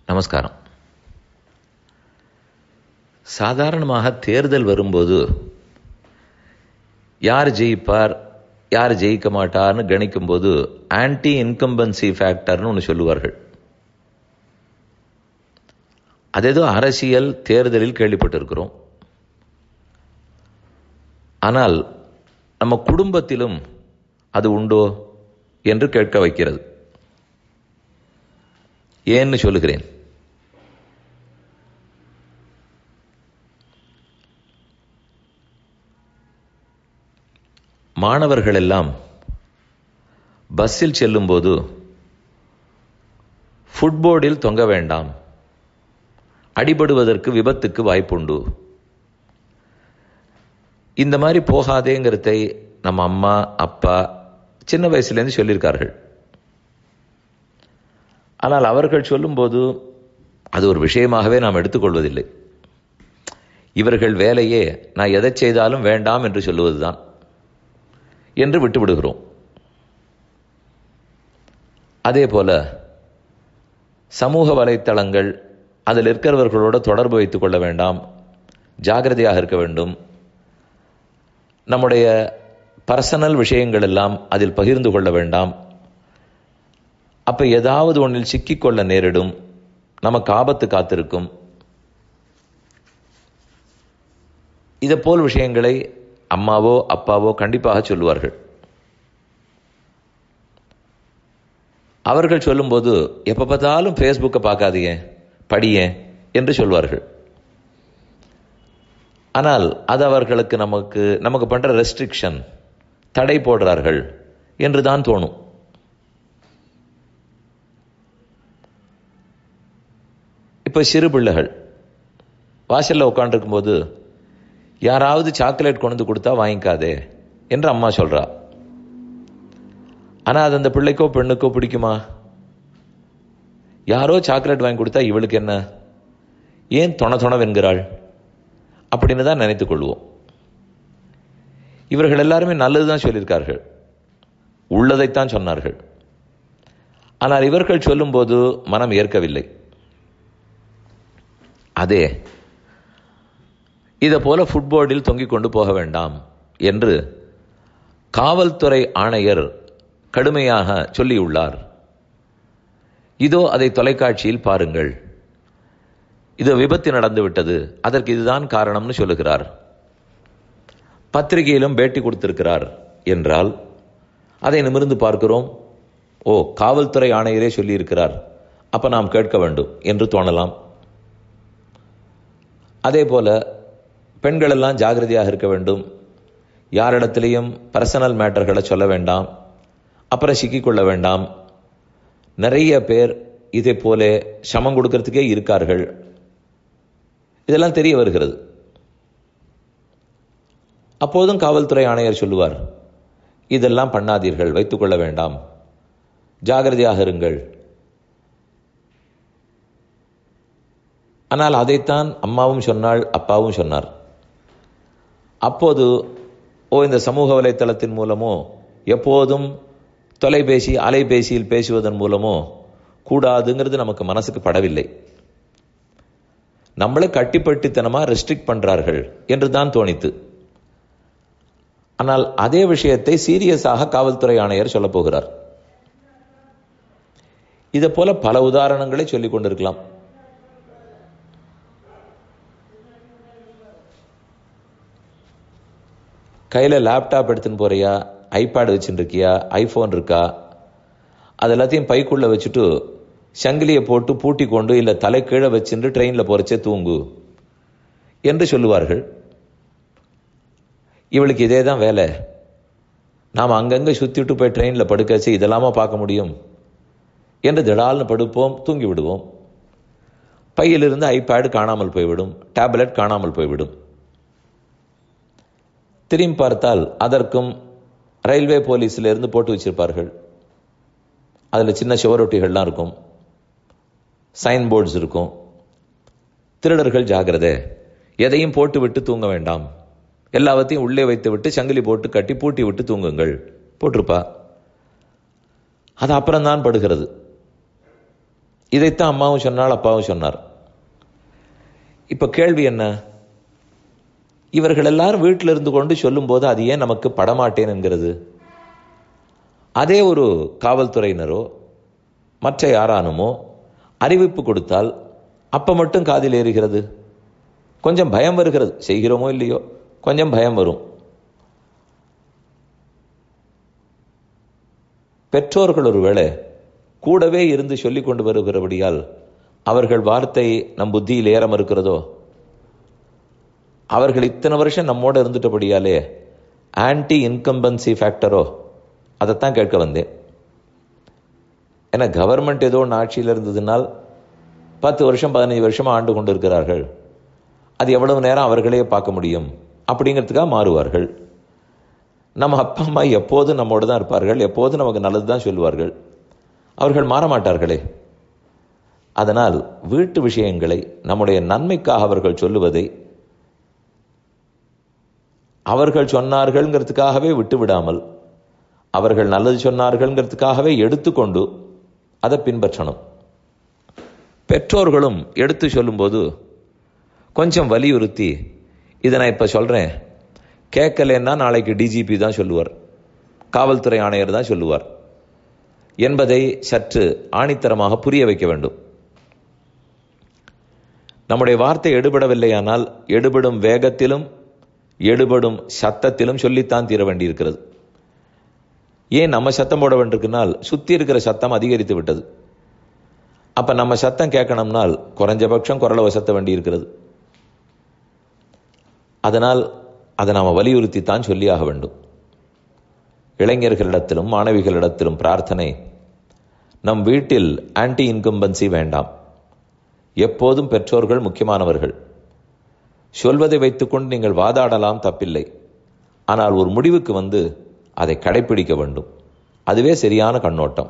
நமஸ்காரம் சாதாரணமாக தேர்தல் வரும்போது யார் ஜெயிப்பார் யார் ஜெயிக்க மாட்டார்னு கணிக்கும் போது ஆன்டி இன்கம்பன்சி ஃபேக்டர்னு ஒன்று சொல்லுவார்கள் அது ஏதோ அரசியல் தேர்தலில் கேள்விப்பட்டிருக்கிறோம் ஆனால் நம்ம குடும்பத்திலும் அது உண்டோ என்று கேட்க வைக்கிறது ஏன்னு சொல்லுகிறேன் மாணவர்கள் எல்லாம் பஸ்ஸில் செல்லும்போது ஃபுட்போர்டில் தொங்க வேண்டாம் அடிபடுவதற்கு விபத்துக்கு வாய்ப்புண்டு இந்த மாதிரி போகாதேங்கிறதை நம்ம அம்மா அப்பா சின்ன வயசுலேருந்து சொல்லியிருக்கார்கள் ஆனால் அவர்கள் சொல்லும்போது அது ஒரு விஷயமாகவே நாம் எடுத்துக்கொள்வதில்லை இவர்கள் வேலையே நான் எதை செய்தாலும் வேண்டாம் என்று சொல்லுவதுதான் என்று விட்டுவிடுகிறோம் அதே போல சமூக வலைத்தளங்கள் அதில் இருக்கிறவர்களோட தொடர்பு வைத்துக் கொள்ள வேண்டாம் ஜாகிரதையாக இருக்க வேண்டும் நம்முடைய பர்சனல் விஷயங்கள் எல்லாம் அதில் பகிர்ந்து கொள்ள வேண்டாம் அப்ப ஏதாவது ஒன்றில் சிக்கிக்கொள்ள நேரிடும் நமக்கு ஆபத்து காத்திருக்கும் இதை போல் விஷயங்களை அம்மாவோ அப்பாவோ கண்டிப்பாக சொல்லுவார்கள் அவர்கள் சொல்லும்போது எப்ப பார்த்தாலும் ஃபேஸ்புக்கை பார்க்காதீங்க படியே என்று சொல்வார்கள் ஆனால் அது அவர்களுக்கு நமக்கு நமக்கு பண்ற ரெஸ்ட்ரிக்ஷன் தடை போடுறார்கள் என்று தான் தோணும் இப்ப சிறு பிள்ளைகள் வாசல்ல உட்காந்துருக்கும் போது யாராவது சாக்லேட் கொண்டு கொடுத்தா வாங்கிக்காதே என்று அம்மா சொல்றா ஆனா அது அந்த பிள்ளைக்கோ பெண்ணுக்கோ பிடிக்குமா யாரோ சாக்லேட் வாங்கி கொடுத்தா இவளுக்கு என்ன ஏன் தொண தொணவென்கிறாள் அப்படின்னு தான் நினைத்துக் கொள்வோம் இவர்கள் எல்லாருமே நல்லதுதான் சொல்லியிருக்கார்கள் உள்ளதைத்தான் சொன்னார்கள் ஆனால் இவர்கள் சொல்லும்போது மனம் ஏற்கவில்லை அதே இதை போல ஃபுட்போர்டில் தொங்கிக் கொண்டு போக வேண்டாம் என்று காவல்துறை ஆணையர் கடுமையாக சொல்லியுள்ளார் இதோ அதை தொலைக்காட்சியில் பாருங்கள் இது விபத்து நடந்து விட்டது அதற்கு இதுதான் காரணம்னு சொல்லுகிறார் பத்திரிகையிலும் பேட்டி கொடுத்திருக்கிறார் என்றால் அதை நிமிர்ந்து பார்க்கிறோம் ஓ காவல்துறை ஆணையரே சொல்லியிருக்கிறார் அப்ப நாம் கேட்க வேண்டும் என்று தோணலாம் அதே போல பெண்கள் எல்லாம் ஜாகிரதையாக இருக்க வேண்டும் யாரிடத்திலையும் பர்சனல் மேட்டர்களை சொல்ல வேண்டாம் அப்புறம் சிக்கிக்கொள்ள வேண்டாம் நிறைய பேர் இதை போல சமம் கொடுக்கறதுக்கே இருக்கார்கள் இதெல்லாம் தெரிய வருகிறது அப்போதும் காவல்துறை ஆணையர் சொல்லுவார் இதெல்லாம் பண்ணாதீர்கள் வைத்துக் கொள்ள வேண்டாம் ஜாகிரதையாக இருங்கள் ஆனால் அதைத்தான் அம்மாவும் சொன்னாள் அப்பாவும் சொன்னார் அப்போது ஓ இந்த சமூக வலைத்தளத்தின் மூலமோ எப்போதும் தொலைபேசி அலைபேசியில் பேசுவதன் மூலமோ கூடாதுங்கிறது நமக்கு மனசுக்கு படவில்லை நம்மளை கட்டிப்பட்டித்தனமா ரெஸ்ட்ரிக்ட் பண்றார்கள் என்று தான் தோணித்து ஆனால் அதே விஷயத்தை சீரியஸாக காவல்துறை ஆணையர் சொல்ல போகிறார் இதை போல பல உதாரணங்களை சொல்லிக் கொண்டிருக்கலாம் கையில் லேப்டாப் எடுத்துன்னு போறியா ஐபேட் வச்சுட்டு இருக்கியா ஐஃபோன் இருக்கா அது எல்லாத்தையும் பைக்குள்ள வச்சுட்டு சங்கிலியை போட்டு பூட்டி கொண்டு இல்லை தலை கீழே வச்சுட்டு ட்ரெயினில் போறச்சே தூங்கு என்று சொல்லுவார்கள் இவளுக்கு இதே தான் வேலை நாம் அங்கங்கே சுத்திட்டு போய் ட்ரெயினில் படுக்கச்சு இதெல்லாமா பார்க்க முடியும் என்று திடால்னு படுப்போம் தூங்கி விடுவோம் பையிலிருந்து ஐபேடு காணாமல் போய்விடும் டேப்லெட் காணாமல் போய்விடும் திரும்பி பார்த்தால் அதற்கும் ரயில்வே போலீஸ்ல இருந்து போட்டு வச்சிருப்பார்கள் அதில் சின்ன சுவரொட்டிகள்லாம் இருக்கும் சைன் போர்ட்ஸ் இருக்கும் திருடர்கள் ஜாகிரதை எதையும் போட்டு விட்டு தூங்க வேண்டாம் எல்லாவற்றையும் உள்ளே வைத்து விட்டு சங்கிலி போட்டு கட்டி பூட்டி விட்டு தூங்குங்கள் போட்டிருப்பா அது அப்புறம்தான் படுகிறது இதைத்தான் அம்மாவும் சொன்னாள் அப்பாவும் சொன்னார் இப்ப கேள்வி என்ன இவர்கள் எல்லாரும் வீட்டில் இருந்து கொண்டு சொல்லும்போது அது ஏன் நமக்கு படமாட்டேன் என்கிறது அதே ஒரு காவல்துறையினரோ மற்ற யாரானுமோ அறிவிப்பு கொடுத்தால் அப்ப மட்டும் காதில் ஏறுகிறது கொஞ்சம் பயம் வருகிறது செய்கிறோமோ இல்லையோ கொஞ்சம் பயம் வரும் பெற்றோர்கள் ஒருவேளை கூடவே இருந்து சொல்லிக் கொண்டு வருகிறபடியால் அவர்கள் வார்த்தை நம் புத்தியில் ஏற மறுக்கிறதோ அவர்கள் இத்தனை வருஷம் நம்மோட இருந்துட்டபடியாலே ஆன்டி இன்கம்பன்சி ஃபேக்டரோ அதைத்தான் கேட்க வந்தேன் ஏன்னா கவர்மெண்ட் ஏதோ ஒன்று ஆட்சியில் இருந்ததுனால் பத்து வருஷம் பதினஞ்சு வருஷமா ஆண்டு கொண்டு இருக்கிறார்கள் அது எவ்வளவு நேரம் அவர்களே பார்க்க முடியும் அப்படிங்கிறதுக்காக மாறுவார்கள் நம்ம அப்பா அம்மா எப்போதும் நம்மோடு தான் இருப்பார்கள் எப்போதும் நமக்கு நல்லது தான் சொல்லுவார்கள் அவர்கள் மாற மாட்டார்களே அதனால் வீட்டு விஷயங்களை நம்முடைய நன்மைக்காக அவர்கள் சொல்லுவதை அவர்கள் சொன்னார்கள்ங்கிறதுக்காகவே விட்டு விடாமல் அவர்கள் நல்லது சொன்னார்கள்ங்கிறதுக்காகவே எடுத்துக்கொண்டு அதை பின்பற்றணும் பெற்றோர்களும் எடுத்து சொல்லும்போது கொஞ்சம் வலியுறுத்தி இதை நான் இப்போ சொல்கிறேன் கேட்கலன்னா நாளைக்கு டிஜிபி தான் சொல்லுவார் காவல்துறை ஆணையர் தான் சொல்லுவார் என்பதை சற்று ஆணித்தரமாக புரிய வைக்க வேண்டும் நம்முடைய வார்த்தை எடுபடவில்லையானால் எடுபடும் வேகத்திலும் எடுபடும் சத்தத்திலும் சொல்லித்தான் தீர வேண்டியிருக்கிறது ஏன் நம்ம சத்தம் போட வேண்டியிருக்குனால் சுத்தி இருக்கிற சத்தம் அதிகரித்து விட்டது அப்ப நம்ம சத்தம் கேட்கணும்னால் குறைஞ்சபட்சம் குரலை வசத்த வேண்டியிருக்கிறது அதனால் அதை நாம் வலியுறுத்தித்தான் சொல்லியாக வேண்டும் இளைஞர்களிடத்திலும் மாணவிகளிடத்திலும் பிரார்த்தனை நம் வீட்டில் ஆன்டி இன்கம்பன்சி வேண்டாம் எப்போதும் பெற்றோர்கள் முக்கியமானவர்கள் சொல்வதை வைத்துக்கொண்டு நீங்கள் வாதாடலாம் தப்பில்லை ஆனால் ஒரு முடிவுக்கு வந்து அதை கடைபிடிக்க வேண்டும் அதுவே சரியான கண்ணோட்டம்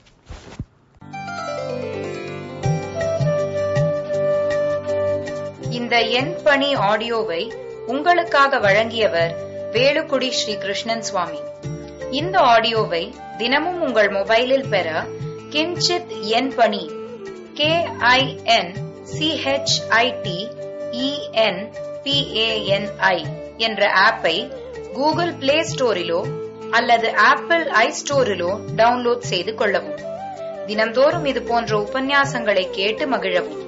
இந்த என் பணி ஆடியோவை உங்களுக்காக வழங்கியவர் வேலுக்குடி ஸ்ரீ கிருஷ்ணன் சுவாமி இந்த ஆடியோவை தினமும் உங்கள் மொபைலில் பெற கிஞ்சித் என் பணி கே ஐ என் சிஹெச்ஐடி இஎன் பிஏஎன்ஐ என்ற ஆப்பை கூகுள் பிளே ஸ்டோரிலோ அல்லது ஆப்பிள் ஐ ஸ்டோரிலோ டவுன்லோட் செய்து கொள்ளவும் தினம்தோறும் இது போன்ற உபன்யாசங்களை கேட்டு மகிழவும்